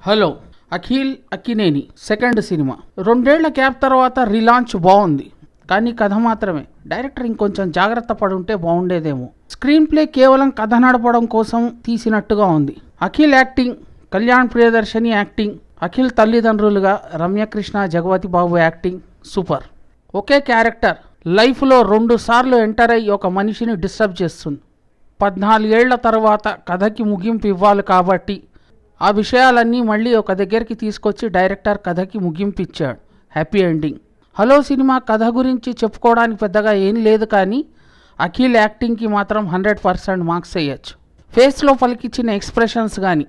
hello Akhil Akkineni second cinema రెండేళ్ల gap తర్వాత relaunch బాగుంది కానీ కథ మాత్రమే డైరెక్టర్ ఇంకొంచెం జాగ్రత్త పడుంటే బాగుండేదేమో స్క్రీన్ ప్లే కేవలం కథ నడపడం కోసం తీసినట్టుగా ఉంది అఖిల్ యాక్టింగ్ కళ్యాణ్ ప్రియదర్శిని యాక్టింగ్ అఖిల్ తల్లిదండ్రులుగా రమ్యకృష్ణ జగవతి బాబు యాక్టింగ్ సూపర్ ఒకే క్యారెక్టర్ లైఫ్లో రెండు సార్లు ఎంటర్ అయ్యి ఒక మనిషిని డిస్టర్బ్ చేస్తుంది పద్నాలుగేళ్ల తర్వాత కథకి ముగింపు ఇవ్వాలి కాబట్టి ఆ విషయాలన్నీ మళ్ళీ ఒక దగ్గరికి తీసుకొచ్చి డైరెక్టర్ కథకి ముగింపు ఇచ్చాడు హ్యాపీ ఎండింగ్ హలో సినిమా కథ గురించి చెప్పుకోవడానికి పెద్దగా ఏం లేదు కానీ అఖిల్ యాక్టింగ్కి మాత్రం హండ్రెడ్ పర్సెంట్ మార్క్స్ వేయచ్చు ఫేస్లో పలికిచ్చిన ఎక్స్ప్రెషన్స్ కానీ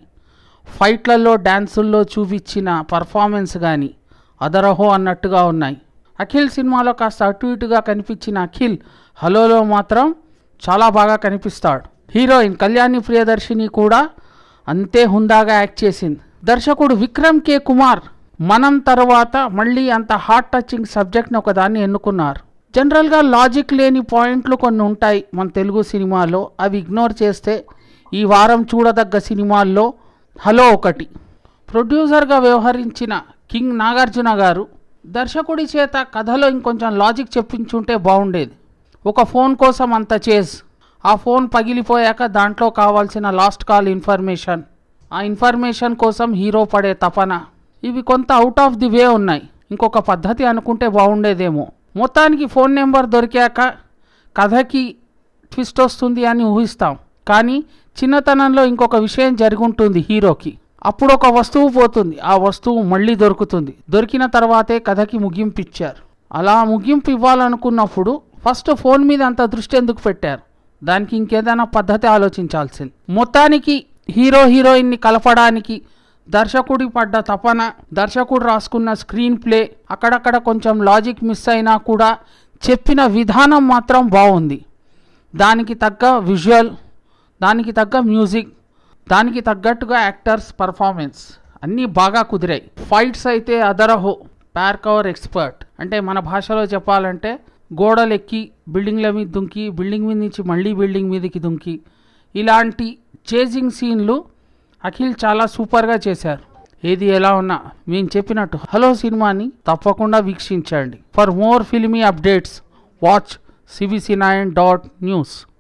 ఫైట్లలో డ్యాన్సుల్లో చూపించిన పర్ఫార్మెన్స్ కానీ అదరహో అన్నట్టుగా ఉన్నాయి అఖిల్ సినిమాలో కాస్త అటు ఇటుగా కనిపించిన అఖిల్ హలోలో మాత్రం చాలా బాగా కనిపిస్తాడు హీరోయిన్ కళ్యాణి ప్రియదర్శిని కూడా అంతే హుందాగా యాక్ట్ చేసింది దర్శకుడు విక్రమ్ కే కుమార్ మనం తర్వాత మళ్ళీ అంత హార్ట్ టచింగ్ సబ్జెక్ట్ని ఒకదాన్ని ఎన్నుకున్నారు జనరల్గా లాజిక్ లేని పాయింట్లు కొన్ని ఉంటాయి మన తెలుగు సినిమాలో అవి ఇగ్నోర్ చేస్తే ఈ వారం చూడదగ్గ సినిమాల్లో హలో ఒకటి ప్రొడ్యూసర్గా వ్యవహరించిన కింగ్ నాగార్జున గారు దర్శకుడి చేత కథలో ఇంకొంచెం లాజిక్ చెప్పించుంటే బాగుండేది ఒక ఫోన్ కోసం అంత చేజ్ ఆ ఫోన్ పగిలిపోయాక దాంట్లో కావాల్సిన లాస్ట్ కాల్ ఇన్ఫర్మేషన్ ఆ ఇన్ఫర్మేషన్ కోసం హీరో పడే తపన ఇవి కొంత అవుట్ ఆఫ్ ది వే ఉన్నాయి ఇంకొక పద్ధతి అనుకుంటే బాగుండేదేమో మొత్తానికి ఫోన్ నెంబర్ దొరికాక కథకి ట్విస్ట్ వస్తుంది అని ఊహిస్తాం కానీ చిన్నతనంలో ఇంకొక విషయం జరుగుంటుంది హీరోకి అప్పుడు ఒక వస్తువు పోతుంది ఆ వస్తువు మళ్ళీ దొరుకుతుంది దొరికిన తర్వాతే కథకి ముగింపు ఇచ్చారు అలా ముగింపు ఇవ్వాలనుకున్నప్పుడు ఫస్ట్ ఫోన్ మీద అంత దృష్టి ఎందుకు పెట్టారు దానికి ఇంకేదైనా పద్ధతి ఆలోచించాల్సింది మొత్తానికి హీరో హీరోయిన్ని కలపడానికి దర్శకుడి పడ్డ తపన దర్శకుడు రాసుకున్న స్క్రీన్ ప్లే అక్కడక్కడ కొంచెం లాజిక్ మిస్ అయినా కూడా చెప్పిన విధానం మాత్రం బాగుంది దానికి తగ్గ విజువల్ దానికి తగ్గ మ్యూజిక్ దానికి తగ్గట్టుగా యాక్టర్స్ పర్ఫార్మెన్స్ అన్నీ బాగా కుదిరాయి ఫైట్స్ అయితే అదరహో ప్యార్ కవర్ ఎక్స్పర్ట్ అంటే మన భాషలో చెప్పాలంటే గోడలెక్కి బిల్డింగ్ల మీద దుంకి బిల్డింగ్ మీద నుంచి మళ్ళీ బిల్డింగ్ మీదకి దుంకి ఇలాంటి చేజింగ్ సీన్లు అఖిల్ చాలా సూపర్గా చేశారు ఏది ఎలా ఉన్నా మేము చెప్పినట్టు హలో సినిమాని తప్పకుండా వీక్షించండి for more filmy updates watch CBC nine dot news